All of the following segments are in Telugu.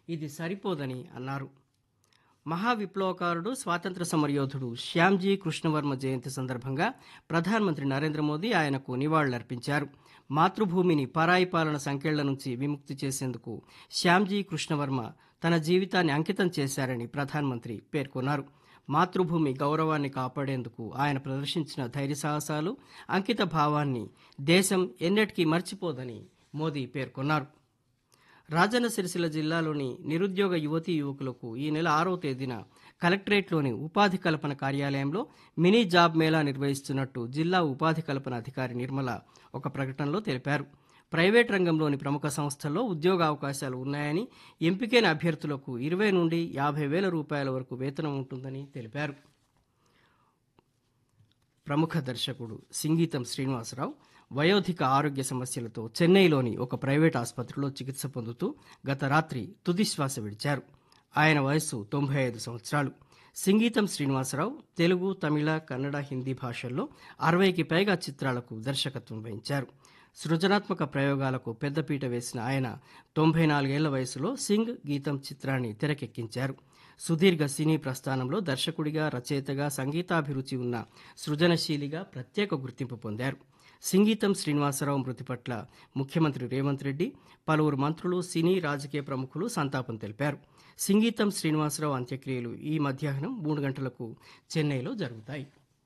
ఇది సరిపోదని అన్నారు మహా విప్లవకారుడు స్వాతంత్ర సమరయోధుడు శ్యామ్జీ కృష్ణవర్మ జయంతి సందర్భంగా ప్రధానమంత్రి నరేంద్ర మోదీ ఆయనకు నివాళులర్పించారు మాతృభూమిని పరాయి పాలన సంకెళ్ల నుంచి విముక్తి చేసేందుకు శ్యామ్జీ కృష్ణవర్మ తన జీవితాన్ని అంకితం చేశారని ప్రధానమంత్రి పేర్కొన్నారు మాతృభూమి గౌరవాన్ని కాపాడేందుకు ఆయన ప్రదర్శించిన ధైర్య సాహసాలు అంకిత భావాన్ని దేశం ఎన్నటికీ మర్చిపోదని మోదీ పేర్కొన్నారు రాజన్న సిరిసిల్ల జిల్లాలోని నిరుద్యోగ యువతీ యువకులకు ఈ నెల ఆరో తేదీన కలెక్టరేట్లోని ఉపాధి కల్పన కార్యాలయంలో మినీ జాబ్ మేళా నిర్వహిస్తున్నట్టు జిల్లా ఉపాధి కల్పన అధికారి నిర్మల ఒక ప్రకటనలో తెలిపారు ప్రైవేట్ రంగంలోని ప్రముఖ సంస్థల్లో ఉద్యోగ అవకాశాలు ఉన్నాయని ఎంపికైన అభ్యర్థులకు ఇరవై నుండి యాభై వేల రూపాయల వరకు వేతనం ఉంటుందని తెలిపారు ప్రముఖ దర్శకుడు సింగీతం శ్రీనివాసరావు వయోధిక ఆరోగ్య సమస్యలతో చెన్నైలోని ఒక ప్రైవేట్ ఆసుపత్రిలో చికిత్స పొందుతూ గత రాత్రి తుది శ్వాస విడిచారు ఆయన వయస్సు తొంభై ఐదు సంవత్సరాలు సింగీతం శ్రీనివాసరావు తెలుగు తమిళ కన్నడ హిందీ భాషల్లో అరవైకి పైగా చిత్రాలకు దర్శకత్వం వహించారు సృజనాత్మక ప్రయోగాలకు పెద్దపీట వేసిన ఆయన తొంభై నాలుగేళ్ల వయసులో సింగ్ గీతం చిత్రాన్ని తెరకెక్కించారు సుదీర్ఘ సినీ ప్రస్థానంలో దర్శకుడిగా రచయితగా సంగీతాభిరుచి ఉన్న సృజనశీలిగా ప్రత్యేక గుర్తింపు పొందారు సింగీతం శ్రీనివాసరావు మృతి పట్ల ముఖ్యమంత్రి రేవంత్ రెడ్డి పలువురు మంత్రులు సినీ రాజకీయ ప్రముఖులు సంతాపం తెలిపారు సింగీతం శ్రీనివాసరావు అంత్యక్రియలు ఈ మధ్యాహ్నం మూడు గంటలకు చెన్నైలో జరుగుతాయి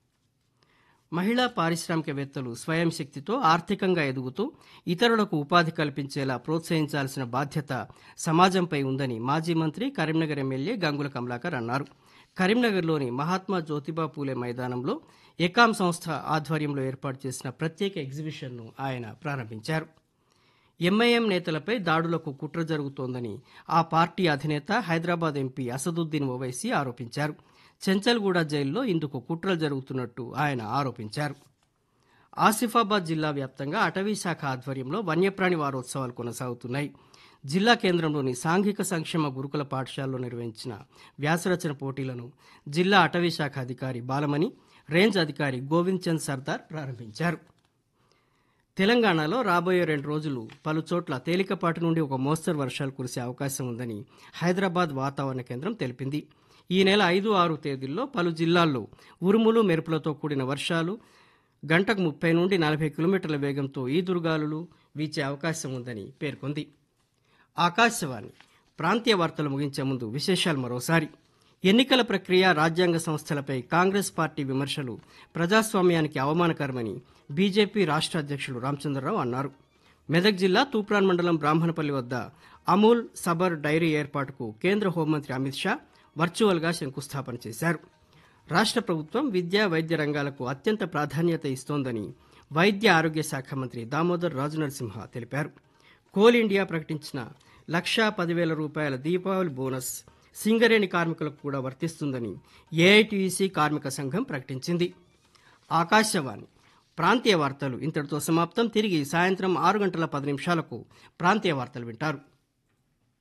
మహిళా పారిశ్రామికవేత్తలు స్వయం శక్తితో ఆర్థికంగా ఎదుగుతూ ఇతరులకు ఉపాధి కల్పించేలా ప్రోత్సహించాల్సిన బాధ్యత సమాజంపై ఉందని మాజీ మంత్రి కరీంనగర్ ఎమ్మెల్యే గంగుల కమలాకర్ అన్నారు కరీంనగర్లోని మహాత్మా జ్యోతిబా పూలే మైదానంలో ఎకాం సంస్థ ఆధ్వర్యంలో ఏర్పాటు చేసిన ప్రత్యేక ఎగ్జిబిషన్ను ఆయన ప్రారంభించారు ఎంఐఎం నేతలపై దాడులకు కుట్ర జరుగుతోందని ఆ పార్టీ అధినేత హైదరాబాద్ ఎంపీ అసదుద్దీన్ ఓవైసీ ఆరోపించారు చెంచల్గూడ జైల్లో ఇందుకు కుట్రలు జరుగుతున్నట్టు ఆయన ఆరోపించారు ఆసిఫాబాద్ జిల్లా వ్యాప్తంగా అటవీ శాఖ ఆధ్వర్యంలో వన్యప్రాణి వారోత్సవాలు కొనసాగుతున్నాయి జిల్లా కేంద్రంలోని సాంఘిక సంక్షేమ గురుకుల పాఠశాలలో నిర్వహించిన వ్యాసరచన పోటీలను జిల్లా అటవీ శాఖ అధికారి బాలమణి రేంజ్ అధికారి గోవింద్ చంద్ సర్దార్ ప్రారంభించారు తెలంగాణలో రాబోయే రెండు రోజులు పలు చోట్ల తేలికపాటి నుండి ఒక మోస్తరు వర్షాలు కురిసే అవకాశం ఉందని హైదరాబాద్ వాతావరణ కేంద్రం తెలిపింది ఈ నెల ఐదు ఆరు తేదీల్లో పలు జిల్లాల్లో ఉరుములు మెరుపులతో కూడిన వర్షాలు గంటకు ముప్పై నుండి నలభై కిలోమీటర్ల వేగంతో ఈదురుగాలులు వీచే అవకాశం ఉందని పేర్కొంది ఆకాశవాణి ప్రాంతీయ వార్తలు ముగించే ముందు విశేషాలు మరోసారి ఎన్నికల ప్రక్రియ రాజ్యాంగ సంస్థలపై కాంగ్రెస్ పార్టీ విమర్శలు ప్రజాస్వామ్యానికి అవమానకరమని బీజేపీ రాష్ట్ర అధ్యక్షుడు రామచంద్రరావు అన్నారు మెదక్ జిల్లా తూప్రాన్ మండలం బ్రాహ్మణపల్లి వద్ద అమూల్ సబర్ డైరీ ఏర్పాటుకు కేంద్ర హోంమంత్రి అమిత్ షా వర్చువల్గా శంకుస్థాపన చేశారు రాష్ట్ర ప్రభుత్వం విద్యా వైద్య రంగాలకు అత్యంత ప్రాధాన్యత ఇస్తోందని వైద్య ఆరోగ్య శాఖ మంత్రి దామోదర్ రాజు నరసింహ తెలిపారు కోల్ ఇండియా ప్రకటించిన లక్షా పదివేల రూపాయల దీపావళి బోనస్ సింగరేణి కార్మికులకు కూడా వర్తిస్తుందని ఏఐటీయూసీ కార్మిక సంఘం ప్రకటించింది ఆకాశవాణి ప్రాంతీయ వార్తలు ఇంతటితో సమాప్తం తిరిగి సాయంత్రం ఆరు గంటల పది నిమిషాలకు ప్రాంతీయ వార్తలు వింటారు